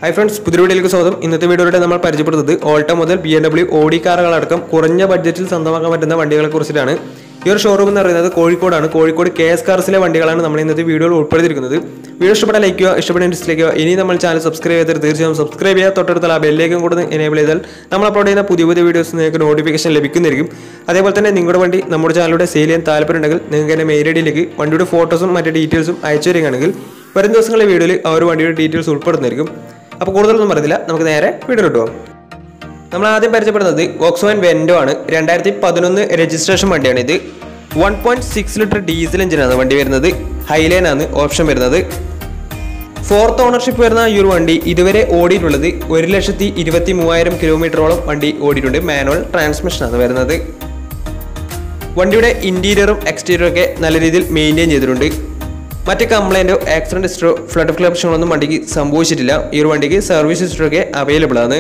hi friends പുതിയ വീഡിയോയിലേക്ക് സ്വാഗതം ഇന്നത്തെ വീഡിയോയിലൂടെ നമ്മൾ പരിചയപ്പെടുന്നത് ഓൾട്ടോ മുതൽ ബി എം ഡബ്ല്യു ഓഡി കാറുകളടക്കം കുറഞ്ഞ ബഡ്ജറ്റിൽ സ്വന്തമാക്കാൻ പറ്റുന്ന വണ്ടികളെ കുറിച്ചിട്ടാണ് ഈ ഒരു ഷോറൂം എന്ന് പറയുന്നത് കോഴിക്കോടാണ് കോഴിക്കോട് കെ എസ് കാർസിലെ വണ്ടികളാണ് നമ്മൾ ഇന്നത്തെ വീഡിയോയിൽ ഉൾപ്പെടുത്തിയിരിക്കുന്നത് വീഡിയോ ഇഷ്ടപ്പെട്ടാൽ ലൈക്ക് ചെയ്യുക ഇഷ്ടപ്പെട്ട ഡിസ്ലൈക്ക് ചെയ്യുക ഇനി നമ്മൾ ചാനൽ സബ്സ്ക്രൈബ് ചെയ്തിട്ട് തീർച്ചയായും സബ്സ്ക്രൈബ് ചെയ്യുക തൊട്ടടുത്തുള്ള ആ ബെല്ലേക്കും കൂടെ എനേബിൾ ചെയ്താൽ നമ്മൾ അപ്ലോഡ് ചെയ്യുന്ന പുതിയ പുതിയ വീഡിയോസ് നിങ്ങൾക്ക് നോട്ടിഫിക്കേഷൻ ലഭിക്കുന്നതായിരിക്കും അതേപോലെ തന്നെ നിങ്ങളുടെ വണ്ടി നമ്മുടെ ചാനലിലൂടെ സെയിൽ ചെയ്യാൻ താല്പര്യമുണ്ടെങ്കിൽ നിങ്ങൾക്ക് എൻ്റെ മെയിൽ ഐ ഡിയിലേക്ക് വണ്ടിയുടെ ഫോട്ടോസും മറ്റു ഡീറ്റെയിൽസും അയച്ചു തരികയാണെങ്കിൽ വരും ദിവസങ്ങളിലെ വീഡിയോയിൽ ആ ഒരു വണ്ടിയുടെ ഡീറ്റെയിൽസ് ഉൾപ്പെടുന്നതായിരിക്കും അപ്പോൾ കൂടുതലൊന്നും പറയുന്നില്ല നമുക്ക് നേരെ വീഡിയോയിലോട്ട് പോകാം നമ്മൾ ആദ്യം പരിചയപ്പെടുന്നത് വോക്സ്വാൻ വെൻഡോ ആണ് രണ്ടായിരത്തി പതിനൊന്ന് രജിസ്ട്രേഷൻ വണ്ടിയാണ് ഇത് one point six litre diesel എഞ്ചിനാണ് വണ്ടി വരുന്നത് ഹൈലൈൻ ആണ് ഓപ്ഷൻ വരുന്നത് ഫോർത്ത് ഓണർഷിപ്പ് വരുന്ന ഈ ഒരു വണ്ടി ഇതുവരെ ഓടിയിട്ടുള്ളത് ഒരു ലക്ഷത്തി ഇരുപത്തി മൂവായിരം കിലോമീറ്ററോളം വണ്ടി ഓടിയിട്ടുണ്ട് മാനുവൽ ട്രാൻസ്മിഷൻ ആണ് വരുന്നത് വണ്ടിയുടെ ഇന്റീരിയറും എക്സ്റ്റീരിയറും ഒക്കെ നല്ല രീതിയിൽ മെയിൻറ്റെയിൻ ചെയ്തിട്ടുണ്ട് മറ്റ് കംപ്ലൈൻറ്റോ ആക്സിഡന്റ് ഹിസ്റ്ററോ ഫ്ലഡ് പ്രശ്നങ്ങളൊന്നും വണ്ടിക്ക് സംഭവിച്ചിട്ടില്ല ഈ ഒരു വണ്ടിക്ക് സർവീസ് ഹിസ്റ്ററി ഒക്കെ അവൈലബിൾ ആണ്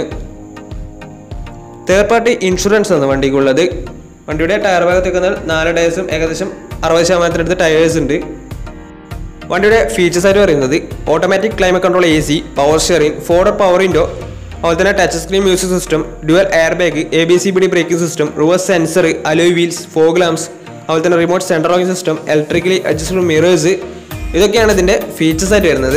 തേർഡ് പാർട്ടി ഇൻഷുറൻസ് ആണ് വണ്ടിക്കുള്ളത് വണ്ടിയുടെ ടയർ ഭാഗത്തേക്ക് വന്നാൽ നാല് ടയേഴ്സും ഏകദേശം അറുപത് ശതമാനത്തിനടുത്ത് ടയേഴ്സ് ഉണ്ട് വണ്ടിയുടെ ഫീച്ചേഴ്സ് ആയിട്ട് പറയുന്നത് automatic climate control A C power steering four door power window അതുപോലെ തന്നെ touch screen music system dual airbag A B C B D braking system reverse sensor alloy wheels fog lamps അതുപോലെ തന്നെ remote central locking system electrically adjustable mirrors ഇതൊക്കെയാണ് ഇതിൻ്റെ features ആയിട്ട് വരുന്നത്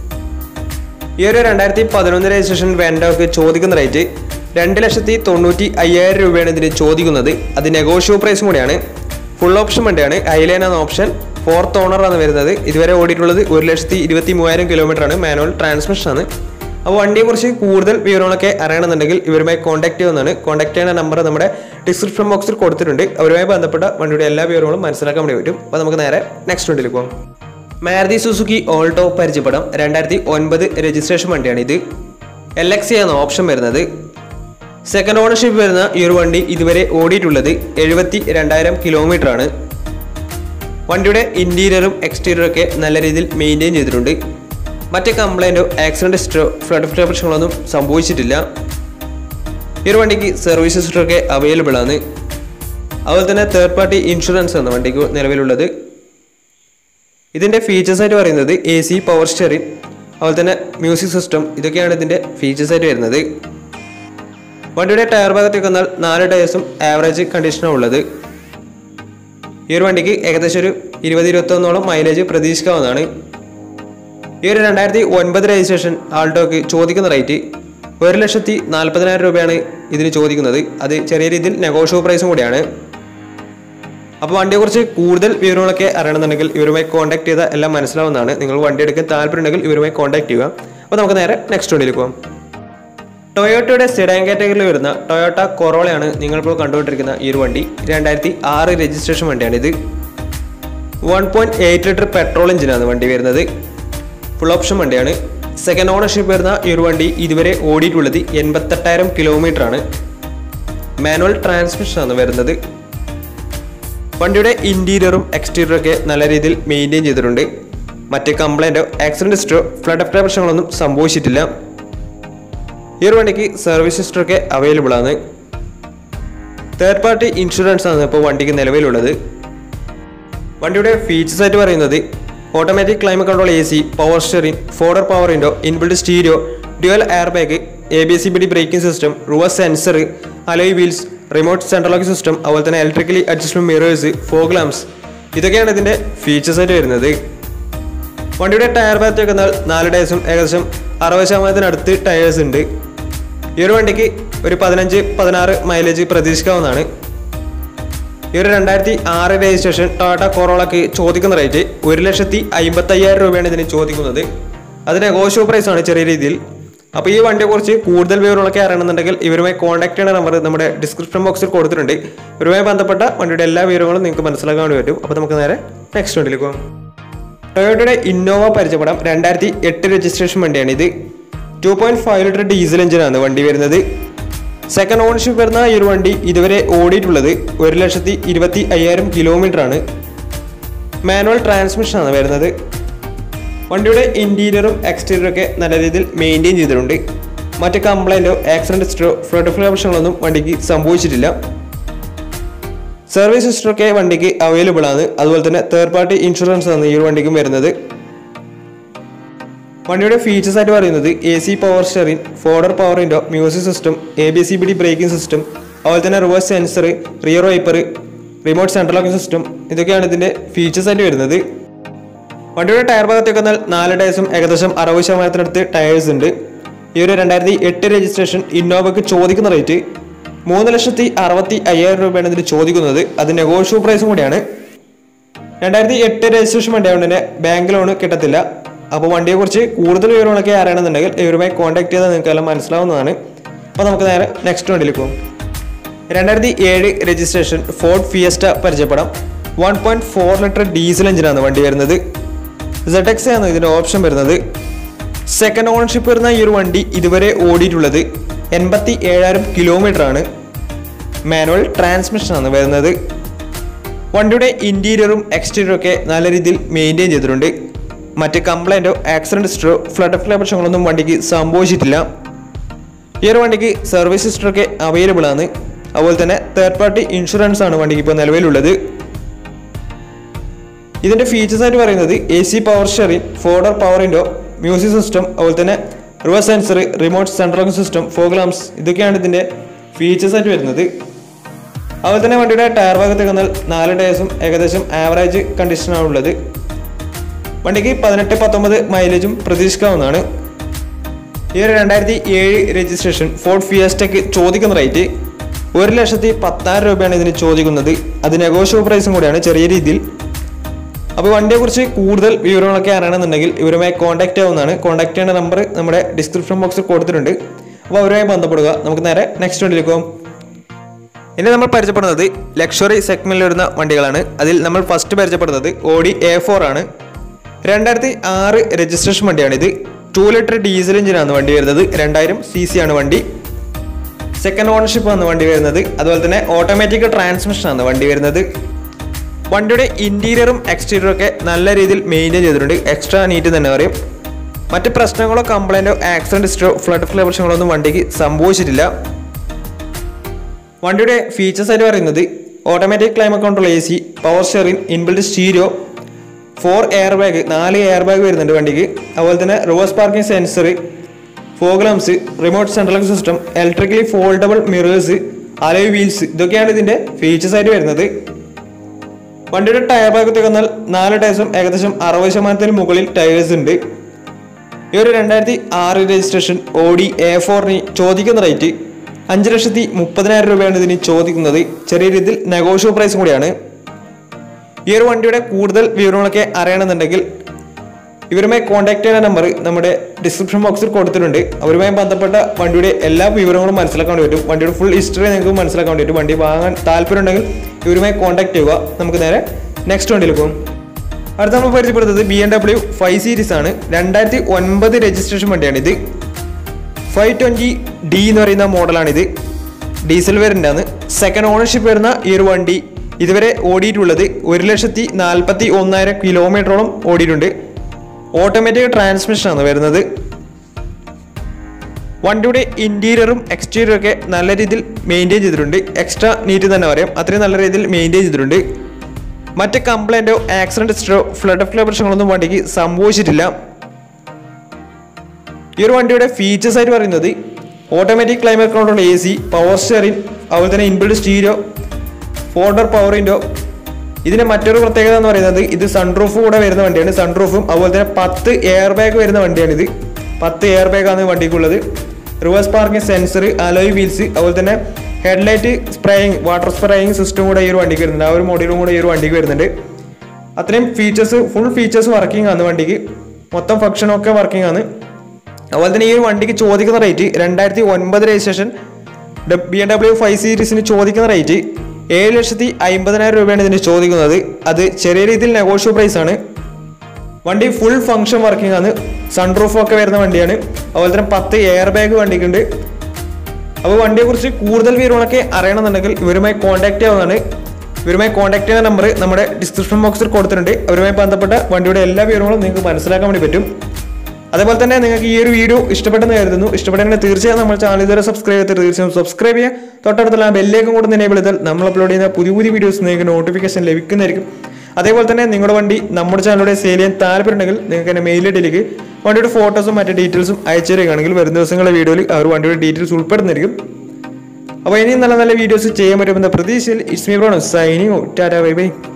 ഈ ഒരു രണ്ടായിരത്തി പതിനൊന്ന് രജിസ്ട്രേഷൻ വേണ്ടവർക്ക് ചോദിക്കുന്ന റേറ്റ് രണ്ട് ലക്ഷത്തി തൊണ്ണൂറ്റി അയ്യായിരം രൂപയാണ് ഇതിന് ചോദിക്കുന്നത് അത് നെഗോഷ്യബിൾ പ്രൈസും കൂടിയാണ് ഫുൾ ഓപ്ഷൻ വണ്ടിയാണ് ഐലൈൻ എന്ന ഓപ്ഷൻ ഫോർത്ത് ഓണറാണ് വരുന്നത് ഇതുവരെ ഓടിയിട്ടുള്ളത് ഒരു ലക്ഷത്തി ഇരുപത്തി മൂവായിരം കിലോമീറ്റർ ആണ് മാനുവൽ ട്രാൻസ്മിഷൻ ആണ് അപ്പോൾ വണ്ടിയെക്കുറിച്ച് കൂടുതൽ വിവരങ്ങളൊക്കെ അറിയണമെന്നുണ്ടെങ്കിൽ ഇവരുമായി കോൺടാക്ട് ചെയ്യുന്നതാണ് കോൺടാക്ട് ചെയ്യുന്ന നമ്പർ നമ്മുടെ ഡിസ്ക്രിപ്ഷൻ ബോക്സിൽ കൊടുത്തിട്ടുണ്ട് അവരുമായി ബന്ധപ്പെട്ട വണ്ടിയുടെ എല്ലാ വിവരങ്ങളും മനസ്സിലാക്കാൻ വേണ്ടി പറ്റും അപ്പോൾ നമുക്ക് നേരെ നെക്സ്റ്റ് വണ്ടിയിലേക്ക് പോകാം മാരുതി സുസുക്കി ഓൾട്ടോ പരിചയപ്പെടാം രണ്ടായിരത്തി ഒൻപത് രജിസ്ട്രേഷൻ വണ്ടിയാണ് ഇത് എൽ എക്സ് എന്ന ഓപ്ഷൻ വരുന്നത് സെക്കൻഡ് ഓണർഷിപ്പ് വരുന്ന ഈ ഒരു വണ്ടി ഇതുവരെ ഓടിയിട്ടുള്ളത് എഴുപത്തി രണ്ടായിരം കിലോമീറ്റർ ആണ് വണ്ടിയുടെ ഇന്റീരിയറും എക്സ്റ്റീരിയറും ഒക്കെ നല്ല രീതിയിൽ മെയിൻറ്റെയിൻ ചെയ്തിട്ടുണ്ട് മറ്റ് കംപ്ലൈൻറ്റോ ആക്സിഡന്റ് ഹിസ്റ്ററോ ഫ്ലഡ് പ്രശ്നങ്ങളൊന്നും സംഭവിച്ചിട്ടില്ല ഈ ഒരു വണ്ടിക്ക് സർവീസ് ഹിസ്റ്ററൊക്കെ അവൈലബിൾ ആണ് അതുപോലെ തന്നെ തേർഡ് പാർട്ടി ഇൻഷുറൻസ് ആണ് വണ്ടിക്ക് നിലവിലുള്ളത് ഇതിൻ്റെ ഫീച്ചേഴ്സ് ആയിട്ട് പറയുന്നത് എ സി പവർ സ്റ്റിയറിംഗ് അതുപോലെ തന്നെ മ്യൂസിക് സിസ്റ്റം ഇതൊക്കെയാണ് ഇതിൻ്റെ ഫീച്ചേഴ്സ് ആയിട്ട് വരുന്നത് വണ്ടിയുടെ ടയർ ഭാഗത്തേക്ക് വന്നാൽ നാല് ടയേഴ്സും ആവറേജ് കണ്ടീഷനാണ് ഉള്ളത് ഈ ഒരു വണ്ടിക്ക് ഏകദേശം ഒരു ഇരുപത് ഇരുപത്തൊന്നോളം മൈലേജ് പ്രതീക്ഷിക്കാവുന്നതാണ് ഈ ഒരു രണ്ടായിരത്തി ഒൻപത് രജിസ്ട്രേഷൻ ആൾട്ടോക്ക് ചോദിക്കുന്ന റേറ്റ് ഒരു ലക്ഷത്തി നാൽപ്പതിനായിരം രൂപയാണ് ഇതിന് ചോദിക്കുന്നത് അത് ചെറിയ രീതിയിൽ നെഗോഷ്യബിൾ പ്രൈസും കൂടിയാണ് അപ്പോൾ വണ്ടിയെക്കുറിച്ച് കൂടുതൽ വിവരങ്ങളൊക്കെ അറിയണമെന്നുണ്ടെങ്കിൽ ഇവരുമായി കോൺടാക്ട് ചെയ്താൽ എല്ലാം മനസ്സിലാവുന്നതാണ് നിങ്ങൾ വണ്ടി എടുക്കാൻ താല്പര്യമുണ്ടെങ്കിൽ ഇവരുമായി കോൺടാക്ട് ചെയ്യുക അപ്പോൾ നമുക്ക് നേരെ നെക്സ്റ്റ് വണ്ടിയിലേക്ക് പോകാം ടൊയോട്ടയുടെ സെഡാൻ കാറ്റഗറിയിൽ വരുന്ന ടൊയോട്ട കൊറോളയാണ് നിങ്ങളിപ്പോൾ കണ്ടുകൊണ്ടിരിക്കുന്ന ഈ ഒരു വണ്ടി രണ്ടായിരത്തി ആറ് രജിസ്ട്രേഷൻ വണ്ടിയാണ് ഇത് one point eight litre petrol എഞ്ചിനാണ് വണ്ടി വരുന്നത് ഫുൾ ഓപ്ഷൻ വണ്ടിയാണ് സെക്കൻഡ് ഓണർഷിപ്പ് വരുന്ന ഈ ഒരു വണ്ടി ഇതുവരെ ഓടിയിട്ടുള്ളത് എൺപത്തെട്ടായിരം കിലോമീറ്റർ ആണ് മാനുവൽ ട്രാൻസ്മിഷൻ ആണ് വരുന്നത് വണ്ടിയുടെ ഇന്റീരിയറും എക്സ്റ്റീരിയറും ഒക്കെ നല്ല രീതിയിൽ മെയിൻറ്റെയിൻ ചെയ്തിട്ടുണ്ട് മറ്റ് കംപ്ലൈൻറ്റോ ആക്സിഡന്റ് ഹിസ്റ്ററോ ഫ്ലഡ് അഫ്റ്റർ പ്രശ്നങ്ങളൊന്നും സംഭവിച്ചിട്ടില്ല ഈ ഒരു വണ്ടിക്ക് സർവീസ് ഹിസ്റ്ററൊക്കെ അവൈലബിൾ ആണ് തേർഡ് പാർട്ടി ഇൻഷുറൻസ് ആണ് ഇപ്പോൾ വണ്ടിക്ക് നിലവിലുള്ളത് വണ്ടിയുടെ ഫീച്ചേഴ്സ് ആയിട്ട് പറയുന്നത് automatic climate control A C power steering four door power window inbuilt stereo dual airbag A B C B D braking system reverse sensor alloy wheels remote central lock system അതുപോലെ തന്നെ electrically adjustable mirrors fog lamps ഇതൊക്കെയാണ് ഇതിൻ്റെ features ആയിട്ട് വരുന്നത് വണ്ടിയുടെ tyre ഭാഗത്തേക്ക് വന്നാൽ നാല് ടയേഴ്സും ഏകദേശം അറുപത് ശതമാനത്തിനടുത്ത് ടയേഴ്സ് ഉണ്ട് ഈ ഒരു വണ്ടിക്ക് ഒരു പതിനഞ്ച് പതിനാറ് മൈലേജ് പ്രതീക്ഷിക്കാവുന്നതാണ് ഈ ഒരു രണ്ടായിരത്തി ആറ് രജിസ്ട്രേഷൻ ടൊയോട്ട കൊറോളക്ക് ചോദിക്കുന്ന റേറ്റ് ഒരു ലക്ഷത്തി അമ്പത്തി അയ്യായിരം രൂപയാണ് ഇതിന് ചോദിക്കുന്നത് അത് നെഗോഷ്യബിൾ പ്രൈസ് ആണ് ചെറിയ രീതിയിൽ അപ്പോൾ ഈ വണ്ടിയെക്കുറിച്ച് കൂടുതൽ വിവരങ്ങളൊക്കെ അറിയണമെന്നുണ്ടെങ്കിൽ ഇവരുമായി കോൺടാക്ട് ചെയ്യുന്ന നമ്പർ നമ്മുടെ ഡിസ്ക്രിപ്ഷൻ ബോക്സിൽ കൊടുത്തിട്ടുണ്ട് ഇവരുമായി ബന്ധപ്പെട്ട വണ്ടിയുടെ എല്ലാ വിവരങ്ങളും നിങ്ങൾക്ക് മനസ്സിലാക്കാൻ വേണ്ടി പറ്റും അപ്പോൾ നമുക്ക് നേരെ നെക്സ്റ്റ് വണ്ടിയിലേക്ക് പോകാം ടൊയോട്ടയുടെ ഇന്നോവ പരിചയപ്പെടാം രണ്ടായിരത്തി എട്ട് രജിസ്ട്രേഷൻ വണ്ടിയാണ് ഇത് two point five litre diesel എഞ്ചിനാണ് വണ്ടി വരുന്നത് സെക്കൻഡ് ഓണർഷിപ്പ് വരുന്ന ഈ ഒരു വണ്ടി ഇതുവരെ ഓടിയിട്ടുള്ളത് ഒരു ലക്ഷത്തി ഇരുപത്തി അയ്യായിരം കിലോമീറ്റർ ആണ് മാനുവൽ ട്രാൻസ്മിഷൻ ആണ് വരുന്നത് വണ്ടിയുടെ ഇന്റീരിയറും എക്സ്റ്റീരിയറും ഒക്കെ നല്ല രീതിയിൽ മെയിൻറ്റെയിൻ ചെയ്തിട്ടുണ്ട് മറ്റ് കംപ്ലൈൻറ്റോ ആക്സിഡന്റ് ഹിസ്റ്ററോ ഫ്ലഡ് പ്രശ്നങ്ങളൊന്നും വണ്ടിക്ക് സംഭവിച്ചിട്ടില്ല സർവീസ് ഹിസ്റ്ററൊക്കെ വണ്ടിക്ക് അവൈലബിൾ ആണ് അതുപോലെ തന്നെ തേർഡ് പാർട്ടി ഇൻഷുറൻസ് ആണ് ഈ ഒരു വണ്ടിക്കും വരുന്നത് വണ്ടിയുടെ ഫീച്ചേഴ്സ് ആയിട്ട് പറയുന്നത് A C power steering four door power window music system A B C B D braking system അതുപോലെ തന്നെ reverse sensor rear wiper remote central locking system ഇതൊക്കെയാണ് ഇതിൻ്റെ ഫീച്ചേഴ്സ് ആയിട്ട് വരുന്നത് വണ്ടിയുടെ ടയർ ഭാഗത്തേക്ക് വന്നാൽ നാല് ടയർസും ഏകദേശം അറുപത് ശതമാനത്തിനടുത്ത് ടയേഴ്സ് ഉണ്ട് ഈ ഒരു രണ്ടായിരത്തി എട്ട് രജിസ്ട്രേഷൻ ഇന്നോവയ്ക്ക് ചോദിക്കുന്ന റേറ്റ് മൂന്ന് ലക്ഷത്തി അറുപത്തി അയ്യായിരം രൂപയാണ് ഇതിന് ചോദിക്കുന്നത് അത് നെഗോഷ്യബിൾ പ്രൈസും കൂടിയാണ് രണ്ടായിരത്തി എട്ട് രജിസ്ട്രേഷൻ വണ്ടി ആയതുകൊണ്ട് തന്നെ ബാങ്ക് ലോൺ കിട്ടത്തില്ല അപ്പോൾ വണ്ടിയെക്കുറിച്ച് കൂടുതൽ വിവരങ്ങളൊക്കെ അറിയണമെന്നുണ്ടെങ്കിൽ ഇവരുമായി കോൺടാക്ട് ചെയ്താൽ നിങ്ങൾക്ക് എല്ലാം മനസ്സിലാവുന്നതാണ് അപ്പോൾ നമുക്ക് നേരെ നെക്സ്റ്റ് വണ്ടിയിൽ പോകും രണ്ടായിരത്തി ഏഴ് രജിസ്ട്രേഷൻ ഫോർഡ് ഫിയസ്റ്റ പരിചയപ്പെടാം one point four litre diesel എഞ്ചിനാണ് വണ്ടി വരുന്നത് ZX ആണ് ഇതിൻ്റെ ഓപ്ഷൻ വരുന്നത് സെക്കൻഡ് ഓണർഷിപ്പ് വരുന്ന ഈ ഒരു വണ്ടി ഇതുവരെ ഓടിയിട്ടുള്ളത് എൺപത്തി ഏഴായിരം കിലോമീറ്റർ ആണ് മാനുവൽ ട്രാൻസ്മിഷൻ ആണ് വരുന്നത് വണ്ടിയുടെ ഇൻറ്റീരിയറും എക്സ്റ്റീരിയറും ഒക്കെ നല്ല രീതിയിൽ മെയിൻറ്റെയിൻ ചെയ്തിട്ടുണ്ട് മറ്റ് കംപ്ലൈൻറ്റോ ആക്സിഡൻറ്റ് ഹിസ്റ്ററോ ഫ്ലഡ് ഫ്ലഡ് പ്രശ്നങ്ങളൊന്നും വണ്ടിക്ക് സംഭവിച്ചിട്ടില്ല ഈ ഒരു വണ്ടിക്ക് സർവീസ് ഹിസ്റ്ററൊക്കെ അവൈലബിൾ ആണ് അതുപോലെ തന്നെ തേർഡ് പാർട്ടി ഇൻഷുറൻസ് ആണ് വണ്ടിക്ക് ഇപ്പോൾ നിലവിലുള്ളത് ഇതിൻ്റെ ഫീച്ചേഴ്സ് ആയിട്ട് പറയുന്നത് A C power steering four door power window music system അതുപോലെ തന്നെ reverse sensor remote central system fog lamps ഇതൊക്കെയാണ് ഇതിൻ്റെ ഫീച്ചേഴ്സ് ആയിട്ട് വരുന്നത് അതുപോലെ തന്നെ വണ്ടിയുടെ ടയർ ഭാഗത്തേക്ക് വന്നാൽ നാല് ടയേഴ്സും ഏകദേശം ആവറേജ് കണ്ടീഷനാണ് ഉള്ളത് വണ്ടിക്ക് പതിനെട്ട് പത്തൊമ്പത് മൈലേജും പ്രതീക്ഷിക്കാവുന്നതാണ് ഈ ഒരു രണ്ടായിരത്തി ഏഴ് രജിസ്ട്രേഷൻ ഫോർഡ് ഫിയസ്റ്റയ്ക്ക് ചോദിക്കുന്ന റേറ്റ് ഒരു ലക്ഷത്തി പത്തായിരം രൂപയാണ് ഇതിന് ചോദിക്കുന്നത് അത് നെഗോഷ്യബിൾ പ്രൈസും കൂടിയാണ് ചെറിയ രീതിയിൽ അപ്പോൾ വണ്ടിയെക്കുറിച്ച് കൂടുതൽ വിവരങ്ങളൊക്കെ അറിയണമെന്നുണ്ടെങ്കിൽ ഇവരുമായി കോൺടാക്ട് ആവുന്നതാണ് കോൺടാക്ട് ചെയ്യേണ്ട നമ്പർ നമ്മുടെ ഡിസ്ക്രിപ്ഷൻ ബോക്സിൽ കൊടുത്തിട്ടുണ്ട് അപ്പോൾ അവരുമായി ബന്ധപ്പെടുക നമുക്ക് നേരെ നെക്സ്റ്റ് വണ്ടിയിലേക്ക് പോകും ഇനി നമ്മൾ പരിചയപ്പെടുന്നത് ലക്ഷറി സെഗ്മെന്റിൽ വരുന്ന വണ്ടികളാണ് അതിൽ നമ്മൾ ഫസ്റ്റ് പരിചയപ്പെടുന്നത് ഓഡി എ ഫോർ ആണ് രണ്ടായിരത്തി ആറ് രജിസ്ട്രേഷൻ വണ്ടിയാണിത് ടു ലിറ്റർ ഡീസൽ എഞ്ചിനാണ് വണ്ടി വരുന്നത് രണ്ടായിരം സി സി ആണ് വണ്ടി സെക്കൻഡ് ഓണർഷിപ്പ് ആണ് വണ്ടി വരുന്നത് അതുപോലെ തന്നെ ഓട്ടോമാറ്റിക് ട്രാൻസ്മിഷൻ ആണ് വണ്ടി വരുന്നത് വണ്ടിയുടെ ഇന്റീരിയറും എക്സ്റ്റീരിയറും ഒക്കെ നല്ല രീതിയിൽ മെയിൻറ്റെയിൻ ചെയ്തിട്ടുണ്ട് എക്സ്ട്രാ നീറ്റ് തന്നെ പറയും മറ്റ് പ്രശ്നങ്ങളോ കംപ്ലൈൻറ്റോ ആക്സിഡന്റ് ഹിസ്റ്ററോ ഫ്ലഡ് ഫ്ലേ പ്രശ്നങ്ങളോ ഒന്നും വണ്ടിക്ക് സംഭവിച്ചിട്ടില്ല വണ്ടിയുടെ ഫീച്ചേഴ്സ് ആയിട്ട് പറയുന്നത് automatic climate control A C power steering inbuilt stereo four airbag നാല് എയർ ബാഗ് വരുന്നുണ്ട് വണ്ടിക്ക് അതുപോലെ തന്നെ reverse parking sensor fog lamps remote central system electrically foldable mirrors alloy wheels ഇതൊക്കെയാണ് ഇതിന്റെ ഫീച്ചേഴ്സ് ആയിട്ട് വരുന്നത് വണ്ടിയുടെ ടയർ ഭാഗത്തേക്ക് വന്നാൽ നാല് ടയർസും ഏകദേശം അറുപത് ശതമാനത്തിന് മുകളിൽ ടയേഴ്സ് ഉണ്ട് ഈ ഒരു രണ്ടായിരത്തി ആറ് രജിസ്ട്രേഷൻ ഓഡി എ ഫോറിന് ചോദിക്കുന്ന റേറ്റ് അഞ്ച് ലക്ഷത്തി മുപ്പതിനായിരം രൂപയാണ് ഇതിന് ചോദിക്കുന്നത് ചെറിയ രീതിയിൽ നെഗോഷ്യബിൾ പ്രൈസും കൂടിയാണ് ഈ ഒരു വണ്ടിയുടെ കൂടുതൽ വിവരങ്ങളൊക്കെ അറിയണമെന്നുണ്ടെങ്കിൽ ഇവരുമായി കോൺടാക്ട് ചെയ്യുന്ന നമ്പർ നമ്മുടെ ഡിസ്ക്രിപ്ഷൻ ബോക്സിൽ കൊടുത്തിട്ടുണ്ട് അവരുമായി ബന്ധപ്പെട്ട വണ്ടിയുടെ എല്ലാ വിവരങ്ങളും മനസ്സിലാക്കാൻ വേണ്ടി പറ്റും വണ്ടിയുടെ ഫുൾ ഹിസ്റ്ററി നിങ്ങൾക്ക് മനസ്സിലാക്കാൻ വേണ്ടി പറ്റും വണ്ടി വാങ്ങാൻ താല്പര്യമുണ്ടെങ്കിൽ ഇവരുമായി കോൺടാക്ട് ചെയ്യുക നമുക്ക് നേരെ നെക്സ്റ്റ് വണ്ടിയിൽ പോകും അടുത്ത നമ്മൾ പരിചയപ്പെടുന്നത് B M W five series ആണ് രണ്ടായിരത്തി ഒൻപത് രജിസ്ട്രേഷൻ വണ്ടിയാണിത് ഫൈവ് ട്വൻറ്റി ഡി എന്ന് പറയുന്ന മോഡലാണിത് ഡീസൽ വേരിയൻ്റ് ആണ് സെക്കൻഡ് ഓണർഷിപ്പ് വരുന്ന ഈ ഒരു വണ്ടി ഇതുവരെ ഓടിയിട്ടുള്ളത് ഒരു ലക്ഷത്തി നാൽപ്പത്തി ഒന്നായിരം കിലോമീറ്ററോളം ഓടിയിട്ടുണ്ട് ഓട്ടോമാറ്റിക് ട്രാൻസ്മിഷൻ ആണ് വരുന്നത് വണ്ടിയുടെ ഇന്റീരിയറും എക്സ്റ്റീരിയറും ഒക്കെ നല്ല രീതിയിൽ മെയിൻറ്റെയിൻ ചെയ്തിട്ടുണ്ട് എക്സ്ട്രാ നീറ്റ് തന്നെ പറയാം അത്രയും നല്ല രീതിയിൽ മെയിൻറ്റെയിൻ ചെയ്തിട്ടുണ്ട് മറ്റ് കംപ്ലൈൻറ്റോ ആക്സിഡന്റ് ഹിസ്റ്ററോ ഫ്ലഡ് ഫ്ലോ പ്രശ്നങ്ങളൊന്നും വണ്ടിക്ക് സംഭവിച്ചിട്ടില്ല ഈ ഒരു വണ്ടിയുടെ ഫീച്ചേഴ്സ് ആയിട്ട് പറയുന്നത് automatic climate control A C power steering അതുപോലെ തന്നെ inbuilt stereo four door power window ഇതിന്റെ മറ്റൊരു പ്രത്യേകത എന്ന് പറയുന്നത് ഇത് സൺറൂഫ് കൂടെ വരുന്ന വണ്ടിയാണ് സൺറൂഫും അതുപോലെ തന്നെ പത്ത് എയർ ബാഗ് വരുന്ന വണ്ടിയാണ് ഇത് പത്ത് എയർ ബാഗാണ് വണ്ടിക്കുള്ളത് reverse parking sensor alloy wheels അതുപോലെ തന്നെ headlight spraying water spraying system കൂടെ ഈ ഒരു വണ്ടിക്ക് വരുന്നുണ്ട് ആ ഒരു മോഡലും കൂടെ ഈ ഒരു വണ്ടിക്ക് വരുന്നുണ്ട് അത്രയും ഫീച്ചേഴ്സ് ഫുൾ ഫീച്ചേഴ്സ് വർക്കിംഗ് ആണ് വണ്ടിക്ക് മൊത്തം ഫംഗ്ഷനൊക്കെ വർക്കിംഗ് ആണ് അതുപോലെ തന്നെ ഈ ഒരു വണ്ടിക്ക് ചോദിക്കുന്ന റേറ്റ് രണ്ടായിരത്തി ഒൻപത് registration B M W five സീരീസിന് ചോദിക്കുന്ന റേറ്റ് ഏഴ് ലക്ഷത്തി അമ്പതിനായിരം രൂപയാണ് ഇതിന് ചോദിക്കുന്നത് അത് ചെറിയ രീതിയിൽ നെഗോഷ്യബിൾ പ്രൈസ് ആണ് വണ്ടി ഫുൾ ഫംഗ്ഷൻ വർക്കിംഗ് ആണ് സൺറൂഫ് ഒക്കെ വരുന്ന വണ്ടിയാണ് അതുപോലെ തന്നെ പത്ത് എയർ ബാഗ് വണ്ടിക്കുണ്ട് അപ്പോൾ വണ്ടിയെക്കുറിച്ച് കൂടുതൽ വിവരങ്ങളൊക്കെ അറിയണമെന്നുണ്ടെങ്കിൽ ഇവരുമായി കോൺടാക്ട് ചെയ്യാവുന്നതാണ് ഇവരുമായി കോൺടാക്ട് ചെയ്യുന്ന നമ്പർ നമ്മുടെ ഡിസ്ക്രിപ്ഷൻ ബോക്സിൽ കൊടുത്തിട്ടുണ്ട് അവരുമായി ബന്ധപ്പെട്ട വണ്ടിയുടെ എല്ലാ വിവരങ്ങളും നിങ്ങൾക്ക് മനസ്സിലാക്കാൻ വേണ്ടി പറ്റും അതേപോലെ തന്നെ നിങ്ങൾക്ക് ഈ ഒരു വീഡിയോ ഇഷ്ടപ്പെട്ടെന്ന് കരുതുന്നു ഇഷ്ടപ്പെട്ടെങ്കിൽ തീർച്ചയായും നമ്മൾ ചാനൽ ഇതുവരെ സബ്സ്ക്രൈബ് ചെയ്തിട്ട് തീർച്ചയായും സബ്സ്ക്രൈബ് ചെയ്യുക തൊട്ടടുത്തുള്ള ആ ബെല്ലേക്കും കൂടെ എനേബിൾ ചെയ്താൽ നമ്മൾ അപ്ലോഡ് ചെയ്യുന്ന പുതിയ പുതിയ വീഡിയോസ് നിങ്ങൾക്ക് നോട്ടിഫിക്കേഷൻ ലഭിക്കുന്നതായിരിക്കും അതേപോലെ തന്നെ നിങ്ങളുടെ വണ്ടി നമ്മുടെ ചാനലിലൂടെ സെയിൽ ചെയ്യാൻ താല്പര്യമുണ്ടെങ്കിൽ നിങ്ങൾക്ക് എൻ്റെ മെയിൽ ഐ ഡിയിലേക്ക് വണ്ടിയുടെ ഫോട്ടോസും മറ്റു ഡീറ്റെയിൽസും അയച്ചു തരികയാണെങ്കിൽ വരുന്ന ദിവസങ്ങളിലെ വീഡിയോയിൽ അവർ വണ്ടിയുടെ ഡീറ്റെയിൽസ് ഉൾപ്പെടുന്നതായിരിക്കും അപ്പോൾ ഇനിയും നല്ല നല്ല വീഡിയോസ് ചെയ്യാൻ പറ്റുമെന്ന പ്രതീക്ഷയിൽ ഇസ്മി ബ്രോണ് സൈനിങ് ടാറ്റ ബൈ ബൈ